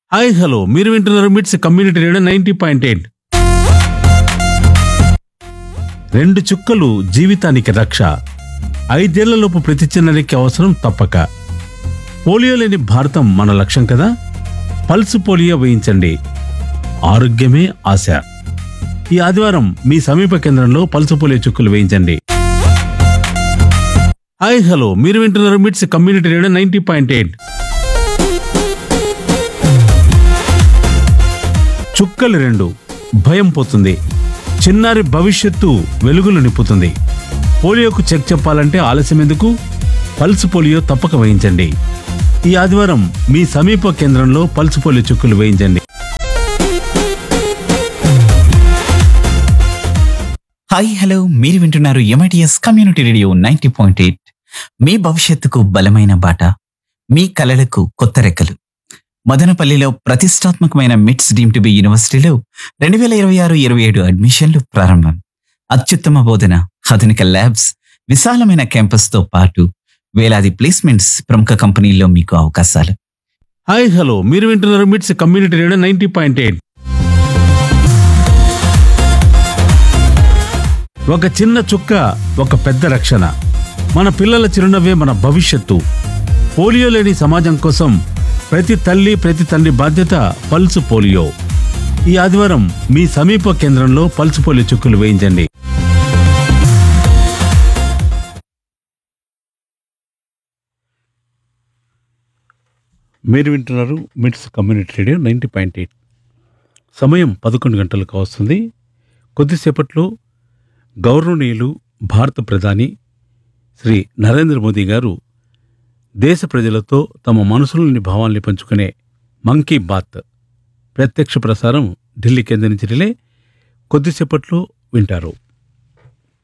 hi hello మీరు వింటున్నారు MITS community radio ninety point eight రెండు చుక్కలు జీవితానికి రక్ష ఐదేళ్లలోపు ప్రతి చిన్నరికి అవసరం తప్పక పోలియో లేని భారతం మన లక్ష్యం కదా పల్స్ పోలియో వేయించండి ఆరోగ్యమే ఆశ ఈ ఆదివారం మీ సమీప కేంద్రంలో పల్స్ పోలియో చుక్కలు వేయించండి హాయ్ హలో మీరు వింటున్నారు MITS community radio ninety point eight చుక్కలు రెండు భయం పోతుంది చిన్నారి భవిష్యత్తు వెలుగులు నింపుతుంది పోలియోకు చెక్ చెప్పాలంటే ఆలస్యం ఎందుకు పల్స్ పోలియో తప్పక వేయించండి ఈ ఆదివారం మీ సమీప కేంద్రంలో పల్స్ పోలియో చుక్కలు వేయించండి హాయ్ హలో మీరు వింటున్నారు M I T S community radio ninety point eight మీ భవిష్యత్తుకు బలమైన బాట మీ కలలకు కొత్త రెక్కలు మదనపల్లిలో ప్రతిష్టాత్మకమైన మిట్స్ డీమ్ టు బి యూనివర్సిటీలో రెండు వేల ఇరవై ఆరు ఇరవై ఏడు అడ్మిషన్లు ప్రారంభం అత్యుత్తమ బోధన ఆధునిక ల్యాబ్స్ విశాలమైన క్యాంపస్తో పాటు వేలాది ప్లేస్మెంట్స్ ప్రముఖ కంపెనీల్లో మీకు అవకాశాలు హాయ్ హలో మీరు వింటున్నారు MITS community radio ninety point eight ఒక చిన్న చుక్క ఒక పెద్ద రక్షణ మన పిల్లల చిరునవ్వే మన భవిష్యత్తు పోలియో లేని సమాజం కోసం ప్రతి తల్లి ప్రతి తండ్రి బాధ్యత పల్స్ పోలియో ఈ ఆదివారం మీ సమీప కేంద్రంలో పల్స్ పోలియో చుక్కలు వేయించండి మీరు వింటున్నారు MITS community radio ninety point eight సమయం పదకొండు గంటలకు వస్తుంది కొద్దిసేపట్లో గౌరవనీయులు భారత ప్రధాని శ్రీ నరేంద్ర మోదీ గారు దేశ ప్రజలతో తమ మనసులోని భావాల్ని పంచుకునే మంకీ బాత్ ప్రత్యక్ష ప్రసారం ఢిల్లీ కేంద్రం నుంచి రిలే కొద్దిసేపట్లో వింటారు